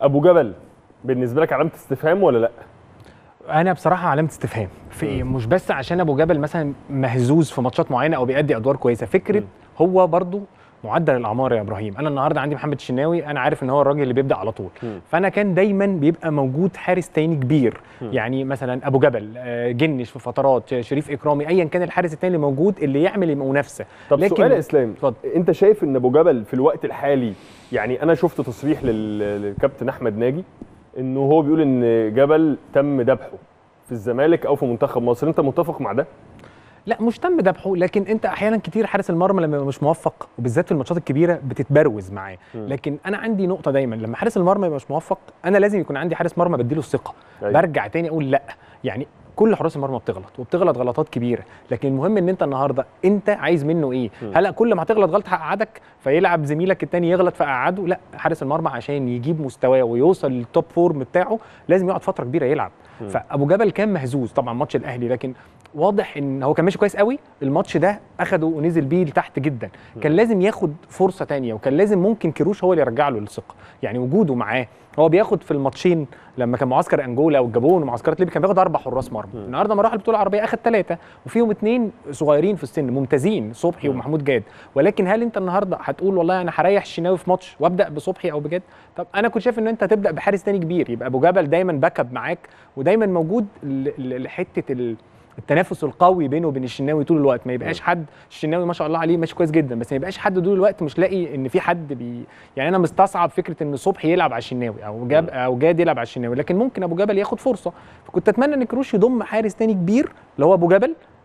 ابو جبل بالنسبه لك علامه استفهام ولا لا انا بصراحه علامه استفهام في ايه مش بس عشان ابو جبل مثلا مهزوز في ماتشات معينه او بيأدي ادوار كويسه فكره م. هو برضو معدل الاعمار يا ابراهيم انا النهارده عندي محمد الشناوي انا عارف ان هو الراجل اللي بيبدا على طول م. فانا كان دايما بيبقى موجود حارس تاني كبير م. يعني مثلا ابو جبل آه، جنش في فترات شريف اكرامي ايا كان الحارس التاني اللي موجود اللي يعمل منافسه طب لكن- سؤال يا اسلام اتفضل. انت شايف ان ابو جبل في الوقت الحالي يعني انا شفت تصريح لل- للكابتن احمد ناجي انه هو بيقول ان جبل تم ذبحه في الزمالك او في منتخب مصر انت متفق مع ده لا مش تم ذبحه لكن انت احيانا كتير حارس المرمى لما يبقى مش موفق وبالذات في الماتشات الكبيره بتتبروز معاه مم. لكن انا عندي نقطه دايما لما حارس المرمى يبقى مش موفق انا لازم يكون عندي حارس مرمى بديله الثقه أيوة. برجع تاني اقول لا يعني كل حراس المرمى بتغلط وبتغلط غلطات كبيره لكن المهم ان انت النهارده انت عايز منه ايه مم. هلا كل ما هتغلط غلط هقعدك فيلعب زميلك التاني يغلط فقعده لا حارس المرمى عشان يجيب مستواه ويوصل للتوب فورم بتاعه لازم يقعد فتره كبيره يلعب مم. فابو جبل كان مهزوز طبعا ماتش الاهلي لكن واضح ان هو كان ماشي كويس قوي الماتش ده اخده ونزل بيه لتحت جدا كان لازم ياخد فرصه تانية وكان لازم ممكن كيروش هو اللي يرجع له الثقه يعني وجوده معاه هو بياخد في الماتشين لما كان معسكر انجولا والجابون ومعسكرات ليبيا كان بياخد اربع حراس مرمى مم. النهارده لما راح البطوله العربيه اخد ثلاثه وفيهم اثنين صغيرين في السن ممتازين صبحي مم. ومحمود جاد ولكن هل انت النهارده هتقول والله انا هريح الشناوي في ماتش وابدا بصبحي او بجد طب انا كنت شايف ان انت تبدا بحارس تاني كبير يبقى ابو جبل دايما باك اب معاك ودايما موجود ل- ل- لحته ال- التنافس القوي بينه وبين الشناوي طول الوقت ما يبقاش حد الشناوي ما شاء الله عليه ماشي كويس جدا بس ما يبقاش حد طول الوقت مش لاقي ان في حد بي يعني انا مستصعب فكره ان صبحي يلعب على الشناوي او جاب او جاد يلعب على الشناوي لكن ممكن ابو جبل ياخد فرصه فكنت اتمنى ان كروش يضم حارس تاني كبير اللي هو ابو جبل